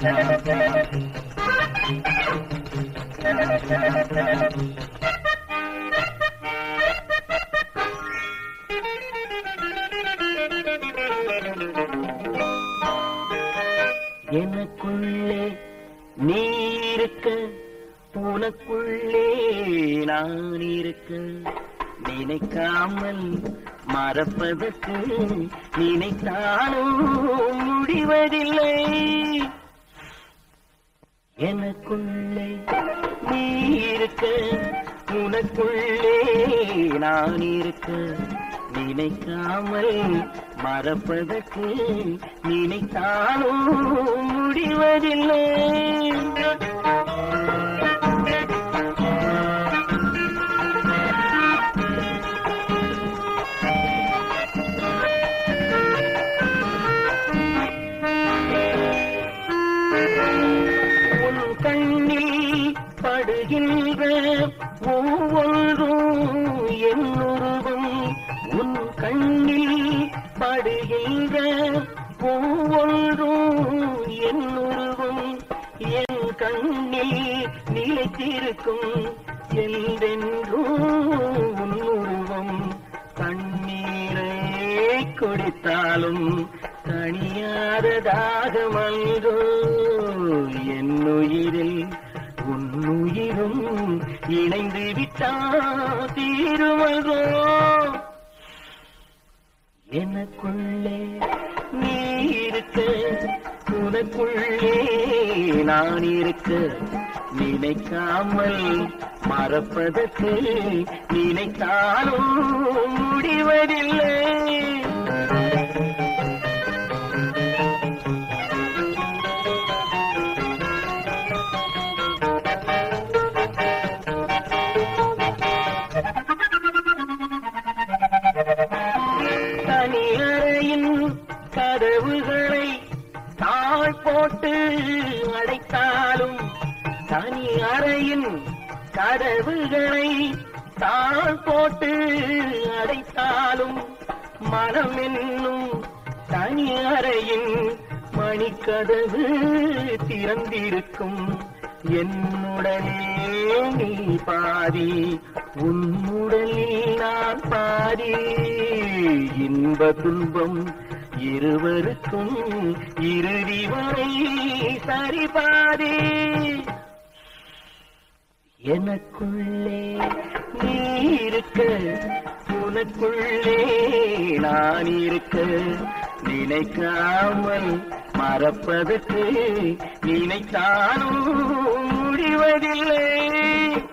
எனக்குள்ளே நீ இருக்க உனக்குள்ளே நான் இருக்க நினைக்காமல் மறப்பதற்கு நினைத்தாலும் முடிவதில்லை எனக்குள்ளே நீ இருக்க உனக்குள்ளே நான் இருக்க நினைக்காமல் மறப்பதற்கு நினைத்தாலும் முடிவதில்லை உன் கண்ணில் படுகின்ற ஒவ்வொன்றும் என் உருவம் உன் கண்ணில் படுகின்ற ஒவ்வொன்றும் என் உருவம் என் கண்ணில் நிலைத்திருக்கும் என்றென்றும் உன் உருவம் கண்ணீரை குடித்தாலும் தனியாத தாகமல்கோ என் உயிரில் உன் உயிரும் இணைந்து விட்டா தீருமல்கோ எனக்குள்ளே நீ இருக்க உனக்குள்ளே நான் இருக்க நினைக்காமல் மறப்பதற்கு நினைத்தாலும் முடிவதில்லை தனி அறையின் கதவுகளை தாழ் போட்டு அடைத்தாலும் தனி அறையின் கதவுகளை தாழ் போட்டு அடைத்தாலும் மனம் என்னும் தனி அறையின் மணிக்கதவு திறந்திருக்கும் என்னுடனே நீ பாதி உன்னுடலில் நான் பாதி இன்ப துன்பம் இருவருக்கும் இறுதி வரை சரிபாதி எனக்குள்ளே நீ இருக்க உனக்குள்ளே நான் இருக்க நினைக்காமல் மறப்பதற்கு நினைத்தாலும் முடிவதில்லை